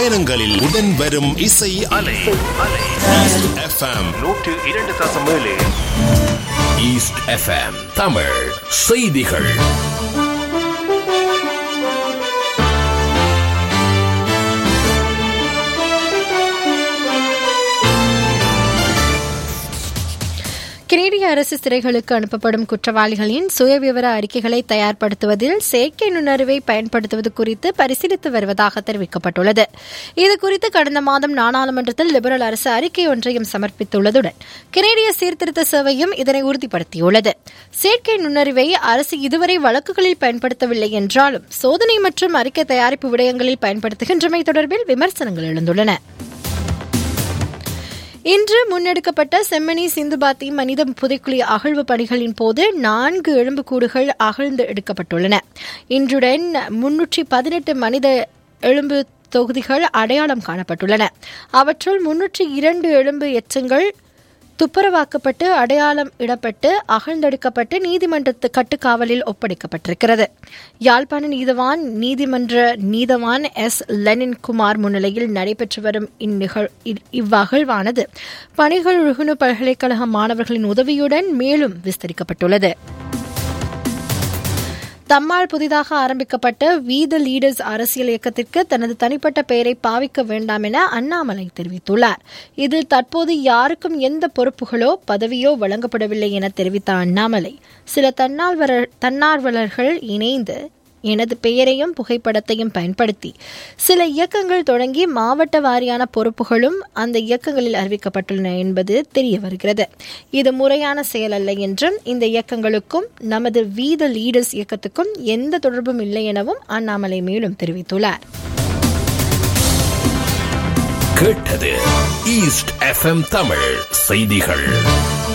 பயணங்களில் உடன் வரும் இசை அலை எஃப்எம் நூற்று இரண்டு தசம் ஏழு ஈஸ்ட் எஃப்எம் தமிழ் செய்திகள் கனேடிய அரசு சிறைகளுக்கு அனுப்பப்படும் குற்றவாளிகளின் சுயவிவர அறிக்கைகளை தயார்படுத்துவதில் செயற்கை நுண்ணறிவை பயன்படுத்துவது குறித்து பரிசீலித்து வருவதாக தெரிவிக்கப்பட்டுள்ளது இதுகுறித்து கடந்த மாதம் நாடாளுமன்றத்தில் லிபரல் அரசு அறிக்கை ஒன்றையும் சமர்ப்பித்துள்ளதுடன் கனேடிய சீர்திருத்த சேவையும் இதனை உறுதிப்படுத்தியுள்ளது செயற்கை நுண்ணறிவை அரசு இதுவரை வழக்குகளில் பயன்படுத்தவில்லை என்றாலும் சோதனை மற்றும் அறிக்கை தயாரிப்பு விடயங்களில் பயன்படுத்துகின்றமை தொடர்பில் விமர்சனங்கள் எழுந்துள்ளன இன்று முன்னெடுக்கப்பட்ட செம்மணி சிந்துபாத்தி மனித புதைக்குழி அகழ்வு பணிகளின் போது நான்கு எலும்புக்கூடுகள் அகழ்ந்து எடுக்கப்பட்டுள்ளன இன்றுடன் முன்னூற்றி பதினெட்டு மனித எலும்பு தொகுதிகள் அடையாளம் காணப்பட்டுள்ளன அவற்றுள் முன்னூற்றி இரண்டு எலும்பு எச்சங்கள் துப்புரவாக்கப்பட்டு அடையாளம் இடப்பட்டு அகழ்ந்தெடுக்கப்பட்டு நீதிமன்றத்து கட்டுக்காவலில் ஒப்படைக்கப்பட்டிருக்கிறது யாழ்ப்பாண நீதவான் நீதிமன்ற நீதவான் எஸ் லெனின் குமார் முன்னிலையில் நடைபெற்று வரும் இந்நிகழ் இவ்வகழ்வானது பணிகள் உழுகுணு பல்கலைக்கழக மாணவர்களின் உதவியுடன் மேலும் விஸ்தரிக்கப்பட்டுள்ளது தம்மால் புதிதாக ஆரம்பிக்கப்பட்ட வி த லீடர்ஸ் அரசியல் இயக்கத்திற்கு தனது தனிப்பட்ட பெயரை பாவிக்க வேண்டாம் என அண்ணாமலை தெரிவித்துள்ளார் இதில் தற்போது யாருக்கும் எந்த பொறுப்புகளோ பதவியோ வழங்கப்படவில்லை என தெரிவித்த அண்ணாமலை சில தன்னார்வலர் தன்னார்வலர்கள் இணைந்து எனது பெயரையும் புகைப்படத்தையும் பயன்படுத்தி சில இயக்கங்கள் தொடங்கி மாவட்ட வாரியான பொறுப்புகளும் அந்த இயக்கங்களில் அறிவிக்கப்பட்டுள்ளன என்பது தெரிய வருகிறது இது முறையான செயல் அல்ல என்றும் இந்த இயக்கங்களுக்கும் நமது வீத லீடர்ஸ் இயக்கத்துக்கும் எந்த தொடர்பும் இல்லை எனவும் அண்ணாமலை மேலும் தெரிவித்துள்ளார் கேட்டது ஈஸ்ட் எஃப்எம் தமிழ் செய்திகள்